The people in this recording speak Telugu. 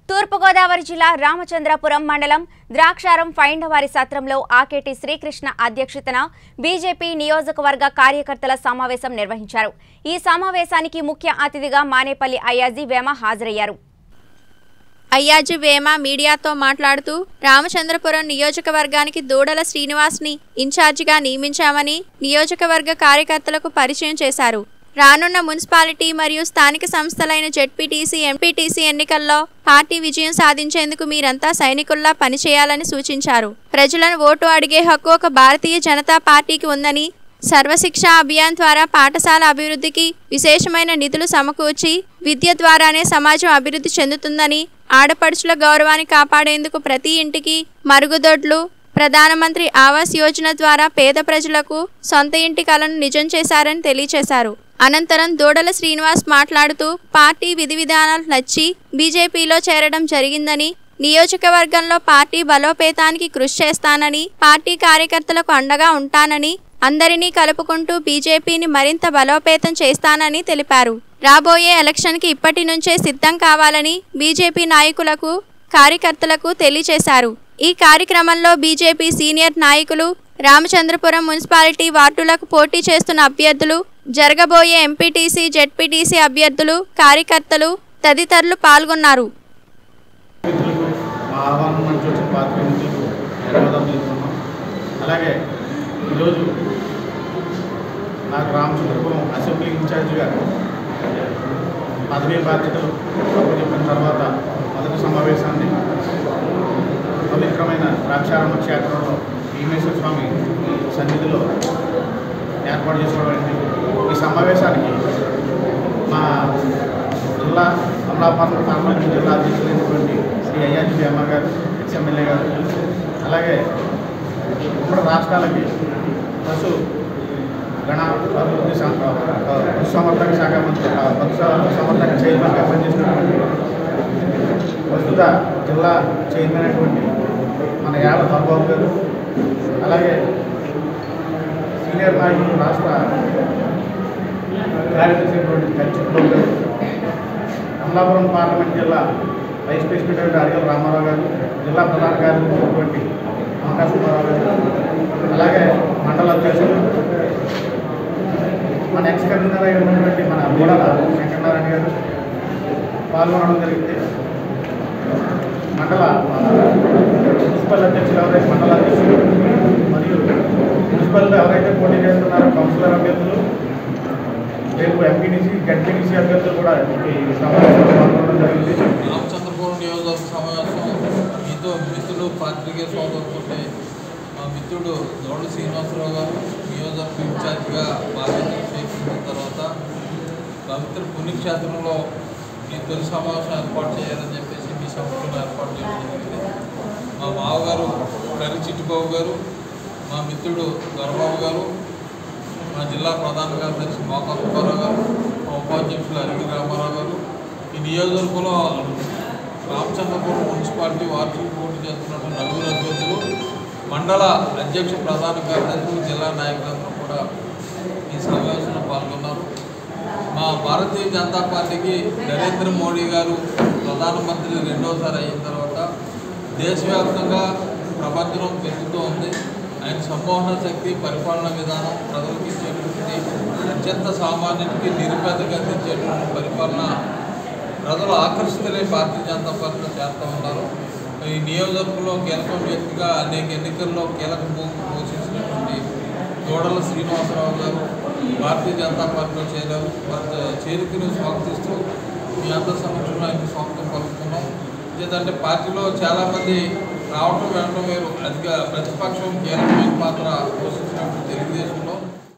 తూర్పుగోదావరి జిల్లా రామచంద్రపురం మండలం ద్రాక్షారం ఫైండవారి సత్రంలో ఆకేటి శ్రీకృష్ణ అధ్యక్షతన బీజేపీ నియోజకవర్గ కార్యకర్తల సమావేశం నిర్వహించారు ఈ సమావేశానికి ముఖ్య అతిథిగా మానేపల్లి అయ్యాజీ వేమ హాజరయ్యారు అయ్యాజు వేమ మీడియాతో మాట్లాడుతూ రామచంద్రపురం నియోజకవర్గానికి దూడల శ్రీనివాస్ని ఇన్ఛార్జిగా నియమించామని నియోజకవర్గ కార్యకర్తలకు పరిచయం చేశారు రానున్న మున్సిపాలిటీ మరియు స్థానిక సంస్థలైన జెడ్పీటీసీ ఎంపీటీసీ ఎన్నికల్లో పార్టీ విజయం సాధించేందుకు మీరంతా సైనికుల్లా పనిచేయాలని సూచించారు ప్రజలను ఓటు అడిగే హక్కు ఒక భారతీయ జనతా పార్టీకి ఉందని సర్వశిక్ష అభియాన్ ద్వారా పాఠశాల అభివృద్ధికి విశేషమైన నిధులు సమకూర్చి విద్య ద్వారానే సమాజం అభివృద్ధి చెందుతుందని ఆడపడుచుల గౌరవాన్ని కాపాడేందుకు ప్రతి ఇంటికి మరుగుదొడ్లు ప్రధానమంత్రి ఆవాస్ యోజన ద్వారా పేద ప్రజలకు సొంత ఇంటి కలను నిజం చేశారని తెలియచేశారు అనంతరం దూడల శ్రీనివాస్ మాట్లాడుతూ పార్టీ విధి విధానాలు నచ్చి బీజేపీలో చేరడం జరిగిందని నియోజకవర్గంలో పార్టీ బలోపేతానికి కృషి చేస్తానని పార్టీ కార్యకర్తలకు అండగా ఉంటానని అందరినీ కలుపుకుంటూ బీజేపీని మరింత బలోపేతం చేస్తానని తెలిపారు రాబోయే ఎలక్షన్కి ఇప్పటి నుంచే సిద్ధం కావాలని బీజేపీ నాయకులకు కార్యకర్తలకు తెలియజేశారు ఈ కార్యక్రమంలో బీజేపీ సీనియర్ నాయకులు రామచంద్రపురం మున్సిపాలిటీ వార్డులకు పోటీ చేస్తున్న అభ్యర్థులు జరగబోయే ఎంపీటీసీ జెడ్పీటీసీ అభ్యర్థులు కార్యకర్తలు తదితరులు పాల్గొన్నారు మిత్రులకు మా ఆహ్వానం నుంచి వచ్చిన పాత్ర మిత్రులకు ధన్యవాదాలు తెలుపుతున్నాం అలాగే ఈరోజు నాకు రామచంద్రపురం అసెంబ్లీ ఇన్ఛార్జిగా పదవీ బాధ్యతలు చెప్పిన తర్వాత మొదటి సమావేశాన్ని పవిత్రమైన ద్రాక్షారామ క్షేత్రంలో భీమేశ్వర స్వామి సన్నిధిలో ఏర్పాటు చేసుకోవడం ఈ సమావేశానికి మా జిల్లా అమలాపురం పార్లమెంట్ జిల్లా అధ్యక్షులైనటువంటి శ్రీ అయ్యాజీ వేమ గారు ఎక్స్ఎమ్మెల్యే గారు అలాగే ఉమ్మడి రాష్ట్రాలకి పశు గణ అభివృద్ధి సం- ఆ, పశు సంవర్ధక శాఖ మంత్రి ఆ, పశు సంవర్ధక చైర్మన్గా పనిచేసినటువంటి ప్రస్తుత జిల్లా చైర్మన్ అయినటువంటి మన యాడ బాబు గారు అలాగే సీనియర్ నాయకులు రాష్ట్ర కార్యదర్శి అయినటువంటి కచ్చిపురం గారు అమలాపురం పార్లమెంట్ జిల్లా వైస్ ప్రెసిడెంట్ అయిన అడిగల రామారావు గారు జిల్లా ప్రధాన కార్యదర్శి అయినటువంటి అంకా సుబ్బారావు గారు అలాగే మండల అధ్యక్షులు మన ఎక్స్ కన్వీనర్ అయినటువంటి మన బోడల వెంకటనారాయణ గారు పాల్గొనడం జరిగింది మండల మన మున్సిపల్ అధ్యక్షులు ఎవరైతే మండల అధ్యక్షులు మరియు మున్సిపల్లో ఎవరైతే పోటీ చేస్తున్నారో కౌన్సిలర్ అభ్యర్థులు రేపు ఎంపీటీసీ గడ్పీటీసీ అభ్యర్థులు కూడా ఈ సమావేశంలో పాల్గొనడం జరిగింది రామచంద్రపురం నియోజకవర్గ సమావేశం మీతో మిత్రుడు పాత్రికేయ సోదరుతుంటే మా మిత్రుడు దౌడ శ్రీనివాసరావు గారు నియోజకవర్గ ఇన్ఛార్జిగా బాధ్యతలు చేసిన తర్వాత పవిత్ర పుణ్యక్షేత్రంలో ఈ తొలి సమావేశం ఏర్పాటు చేయాలని చెప్పేసి మీ సంస్థలో ఏర్పాటు చేయడం జరిగింది మా మావగారు కరి చిట్టుబాబు గారు మా మిత్రుడు దొరబాబు గారు మా జిల్లా ప్రధాన కార్యదర్శి మోకా సుబ్బారావు గారు మా ఉపాధ్యక్షులు అరిగి రామారావు గారు ఈ నియోజకవర్గంలో రామచంద్రపురం మున్సిపాలిటీ వార్షిక పోటీ చేస్తున్నట్టు నలుగురు అభ్యర్థులు మండల అధ్యక్ష ప్రధాన కార్యదర్శులు జిల్లా నాయకులందరూ కూడా ఈ సమావేశంలో పాల్గొన్నారు మా భారతీయ జనతా పార్టీకి నరేంద్ర మోడీ గారు ప్రధానమంత్రి రెండోసారి అయిన తర్వాత దేశవ్యాప్తంగా ప్రపంచం పెరుగుతూ ఉంది ఆయన సంమోహన శక్తి పరిపాలన విధానం ప్రజలకు ఇచ్చేటువంటి అత్యంత సామాన్యుడికి నిరుపేదగా అందించేటువంటి పరిపాలన ప్రజలు ఆకర్షితులై భారతీయ జనతా పార్టీలో చేస్తూ ఉన్నారు ఈ నియోజకవర్గంలో కీలక వ్యక్తిగా అనేక ఎన్నికల్లో కీలక భూమిక పోషించినటువంటి దూడల శ్రీనివాసరావు గారు భారతీయ జనతా పార్టీలో చేరారు వారి చేరికను స్వాగతిస్తూ మీ అందరి సమక్షంలో ఆయనకు స్వాగతం పలుకుతున్నాం ఎందుకంటే పార్టీలో చాలామంది రావటం వెళ్ళటం వేరు అధిక ప్రతిపక్షం కీలకమైన పాత్ర పోషించినప్పుడు తెలుగుదేశంలో